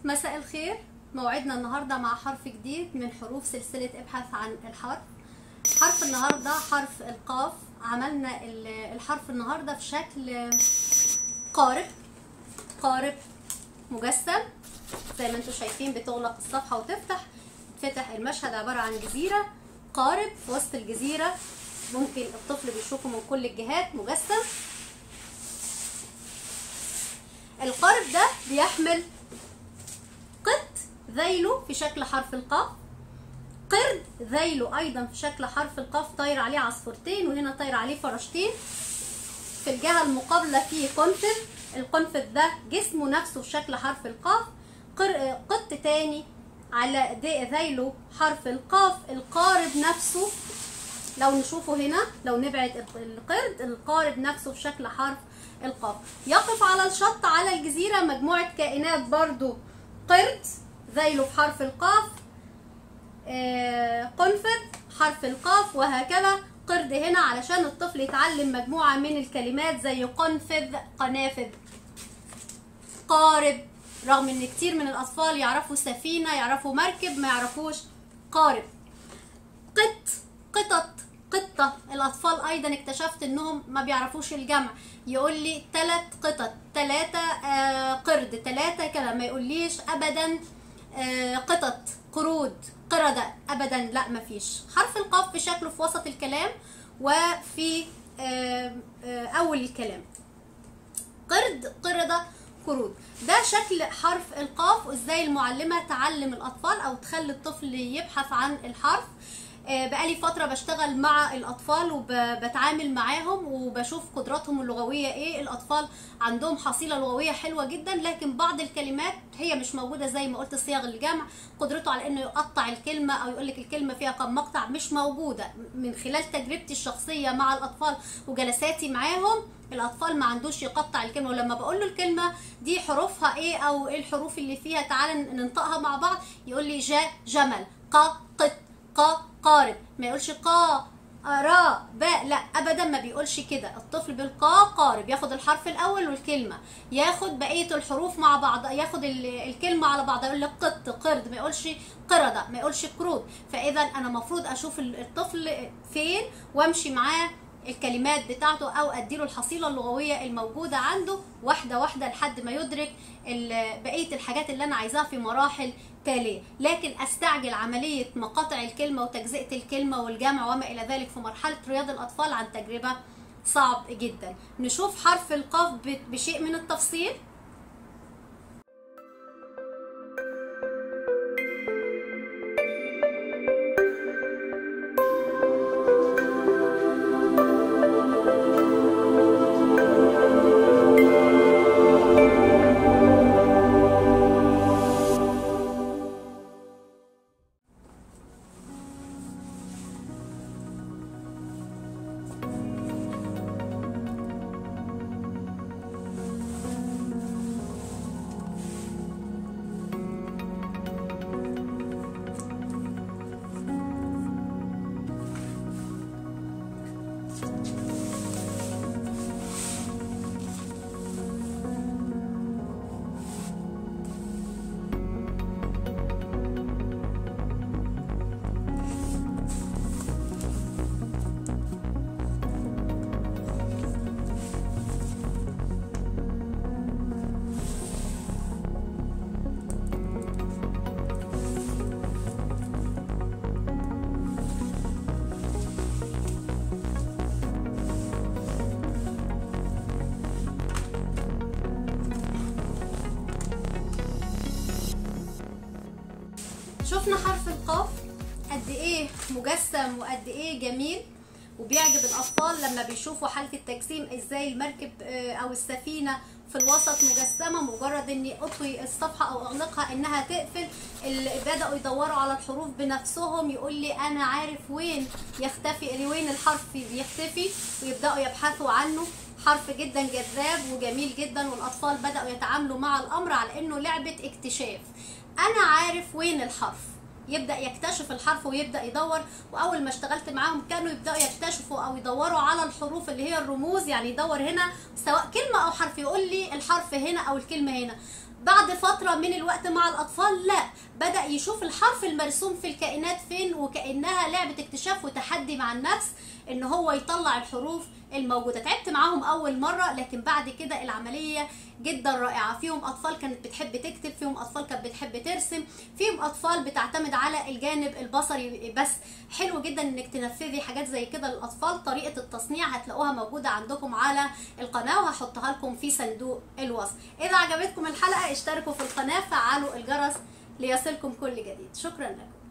مساء الخير موعدنا النهاردة مع حرف جديد من حروف سلسلة ابحث عن الحرف حرف النهاردة حرف القاف عملنا ال- الحرف النهاردة في شكل قارب قارب مجسم زي ما انتم شايفين بتغلق الصفحة وتفتح تفتح المشهد عبارة عن جزيرة قارب في وسط الجزيرة ممكن الطفل بيشوفه من كل الجهات مجسم القارب ده بيحمل قط ذيله في شكل حرف القاف قرد ذيله ايضا في شكل حرف القاف طاير عليه عصفورتين وهنا طاير عليه فراشتين في الجهه المقابله فيه قنفذ القنفذ ده جسمه نفسه في شكل حرف القاف قر- قط تاني على دي- ذيله حرف القاف القارب نفسه لو نشوفه هنا لو نبعد القرد القارب نفسه في شكل حرف القاف يقف على الشط على الجزيرة مجموعة كائنات برضو قرد ذيله في حرف القاف آه، قنفذ حرف القاف وهكذا قرد هنا علشان الطفل يتعلم مجموعة من الكلمات زي قنفذ قنافذ قارب رغم ان كتير من الاطفال يعرفوا سفينة يعرفوا مركب ما يعرفوش قارب قط قطط قطة الأطفال أيضا اكتشفت إنهم ما بيعرفوش الجمع يقول لي تلات قطط تلاتة آه قرد تلاتة كده ما يقوليش أبدا آه قطط قرود قردة أبدا لا مفيش حرف القاف في شكله في وسط الكلام وفي آه آه أول الكلام قرد قردة قرود ده شكل حرف القاف وازاي المعلمة تعلم الأطفال أو تخلي الطفل يبحث عن الحرف آه، بقالي فترة بشتغل مع الأطفال وبتعامل معاهم وبشوف قدراتهم اللغوية إيه الأطفال عندهم حصيلة لغوية حلوة جدا لكن بعض الكلمات هي مش موجودة زي ما قلت صيغ الجمع قدرته على إنه يقطع الكلمة أو يقولك الكلمة فيها كم مقطع مش موجودة من خلال تجربتي الشخصية مع الأطفال وجلساتي معاهم الاطفال ما عندوش يقطع الكلمه ولما بقول له الكلمه دي حروفها ايه او ايه الحروف اللي فيها تعالى ننطقها مع بعض يقول لي جا جمل ق قط ق قارب ما يقولش قا را باء لا ابدا ما بيقولش كده الطفل بالقا قارب ياخد الحرف الاول والكلمه ياخد بقيه الحروف مع بعض ياخد ال- الكلمه على بعضها يقول لك قط قرد ما يقولش قرده ما يقولش قرود فاذا انا المفروض اشوف الطفل فين وامشي معاه الكلمات بتاعته او اديله الحصيله اللغويه الموجوده عنده واحده واحده لحد ما يدرك ال- بقيه الحاجات اللي انا عايزاها في مراحل تاليه لكن استعجل عمليه مقاطع الكلمه وتجزئه الكلمه والجمع وما الى ذلك في مرحله رياض الاطفال عن تجربه صعب جدا نشوف حرف القاف ب- بشيء من التفصيل شفنا حرف القاف قد ايه مجسم وقد ايه جميل وبيعجب الاطفال لما بيشوفوا حاله التجسيم ازاي المركب آه، او السفينه في الوسط مجسمه مجرد اني اطوي الصفحه او اغلقها انها تقفل اللي بداوا يدوروا على الحروف بنفسهم يقول لي انا عارف وين يختفي وين الحرف بيختفي ويبداوا يبحثوا عنه حرف جدا جذاب وجميل جدا والاطفال بداوا يتعاملوا مع الامر على انه لعبه اكتشاف انا عارف وين الحرف يبدا يكتشف الحرف ويبدا يدور واول ما اشتغلت معاهم كانوا يبداوا يكتشفوا او يدوروا على الحروف اللي هي الرموز يعني يدور هنا سواء كلمه او حرف يقول لي الحرف هنا او الكلمه هنا بعد فترة من الوقت مع الأطفال لا بدأ يشوف الحرف المرسوم في الكائنات فين وكأنها لعبة اكتشاف وتحدي مع النفس إن هو يطلع الحروف الموجودة تعبت معاهم أول مرة لكن بعد كده العملية جدا رائعة فيهم أطفال كانت بتحب تكتب فيهم أطفال كانت بتحب ترسم فيهم أطفال بتعتمد على الجانب البصري بس حلو جدا إنك تنفذي حاجات زي كده للأطفال طريقة التصنيع هتلاقوها موجودة عندكم على القناة وهحطها لكم في صندوق الوصف إذا عجبتكم الحلقة اشتركوا في القناة فعلوا الجرس ليصلكم كل جديد شكرا لكم